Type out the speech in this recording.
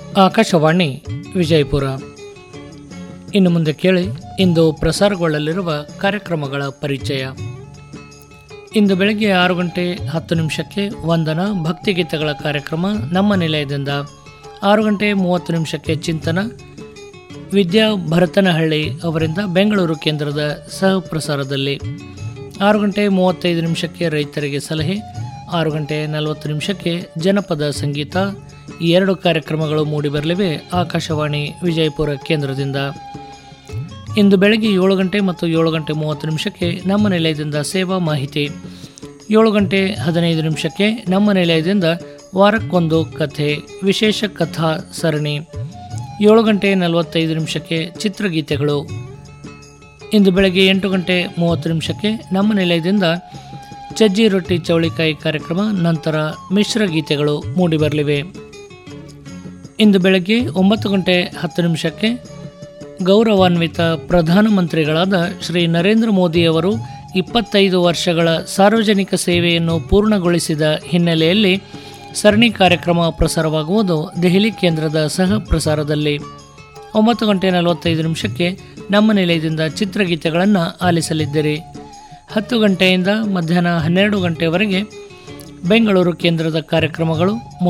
ಆಕಾಶವಾಣಿ ವಿಜಯಪುರ ಇನ್ನು ಮುಂದೆ ಕೇಳಿ ಇಂದು ಪ್ರಸಾರಗೊಳ್ಳಲಿರುವ ಕಾರ್ಯಕ್ರಮಗಳ ಪರಿಚಯ ಇಂದು ಬೆಳಗ್ಗೆ ಆರು ಗಂಟೆ ಹತ್ತು ನಿಮಿಷಕ್ಕೆ ವಂದನ ಭಕ್ತಿಗೀತೆಗಳ ಕಾರ್ಯಕ್ರಮ ನಮ್ಮ ನಿಲಯದಿಂದ ಆರು ಗಂಟೆ ಮೂವತ್ತು ನಿಮಿಷಕ್ಕೆ ಚಿಂತನ ವಿದ್ಯಾ ಭರತನಹಳ್ಳಿ ಅವರಿಂದ ಬೆಂಗಳೂರು ಕೇಂದ್ರದ ಸಹ ಪ್ರಸಾರದಲ್ಲಿ ಆರು ಗಂಟೆ ಮೂವತ್ತೈದು ನಿಮಿಷಕ್ಕೆ ರೈತರಿಗೆ ಸಲಹೆ ಆರು ಗಂಟೆ ನಲವತ್ತು ನಿಮಿಷಕ್ಕೆ ಜನಪದ ಸಂಗೀತ ಈ ಎರಡು ಕಾರ್ಯಕ್ರಮಗಳು ಮೂಡಿಬರಲಿವೆ ಆಕಾಶವಾಣಿ ವಿಜಯಪುರ ಕೇಂದ್ರದಿಂದ ಇಂದು ಬೆಳಗ್ಗೆ ಏಳು ಗಂಟೆ ಮತ್ತು ಏಳು ಗಂಟೆ ಮೂವತ್ತು ನಿಮಿಷಕ್ಕೆ ನಮ್ಮ ನಿಲಯದಿಂದ ಸೇವಾ ಮಾಹಿತಿ ಏಳು ಗಂಟೆ ಹದಿನೈದು ನಿಮಿಷಕ್ಕೆ ನಮ್ಮ ನಿಲಯದಿಂದ ವಾರಕ್ಕೊಂದು ಕಥೆ ವಿಶೇಷ ಕಥಾ ಸರಣಿ ಏಳು ಗಂಟೆ ನಲವತ್ತೈದು ನಿಮಿಷಕ್ಕೆ ಚಿತ್ರಗೀತೆಗಳು ಇಂದು ಬೆಳಗ್ಗೆ ಎಂಟು ಗಂಟೆ ಮೂವತ್ತು ನಿಮಿಷಕ್ಕೆ ನಮ್ಮ ನಿಲಯದಿಂದ ಚಜ್ಜಿ ರೊಟ್ಟಿ ಚೌಳಿಕಾಯಿ ಕಾರ್ಯಕ್ರಮ ನಂತರ ಮಿಶ್ರ ಗೀತೆಗಳು ಮೂಡಿಬರಲಿವೆ ಇಂದು ಬೆಳಗ್ಗೆ ಒಂಬತ್ತು ಗಂಟೆ ಹತ್ತು ನಿಮಿಷಕ್ಕೆ ಗೌರವಾನ್ವಿತ ಪ್ರಧಾನಮಂತ್ರಿಗಳಾದ ಶ್ರೀ ನರೇಂದ್ರ ಮೋದಿಯವರು ಇಪ್ಪತ್ತೈದು ವರ್ಷಗಳ ಸಾರ್ವಜನಿಕ ಸೇವೆಯನ್ನು ಪೂರ್ಣಗೊಳಿಸಿದ ಹಿನ್ನೆಲೆಯಲ್ಲಿ ಸರಣಿ ಕಾರ್ಯಕ್ರಮ ಪ್ರಸಾರವಾಗುವುದು ದೆಹಲಿ ಕೇಂದ್ರದ ಸಹ ಪ್ರಸಾರದಲ್ಲಿ ಒಂಬತ್ತು ಗಂಟೆ ನಲವತ್ತೈದು ನಿಮಿಷಕ್ಕೆ ನಮ್ಮ ನಿಲಯದಿಂದ ಚಿತ್ರಗೀತೆಗಳನ್ನು ಆಲಿಸಲಿದ್ದೀರಿ ಹತ್ತು ಗಂಟೆಯಿಂದ ಮಧ್ಯಾಹ್ನ ಹನ್ನೆರಡು ಗಂಟೆವರೆಗೆ ಬೆಂಗಳೂರು ಕೇಂದ್ರದ ಕಾರ್ಯಕ್ರಮಗಳು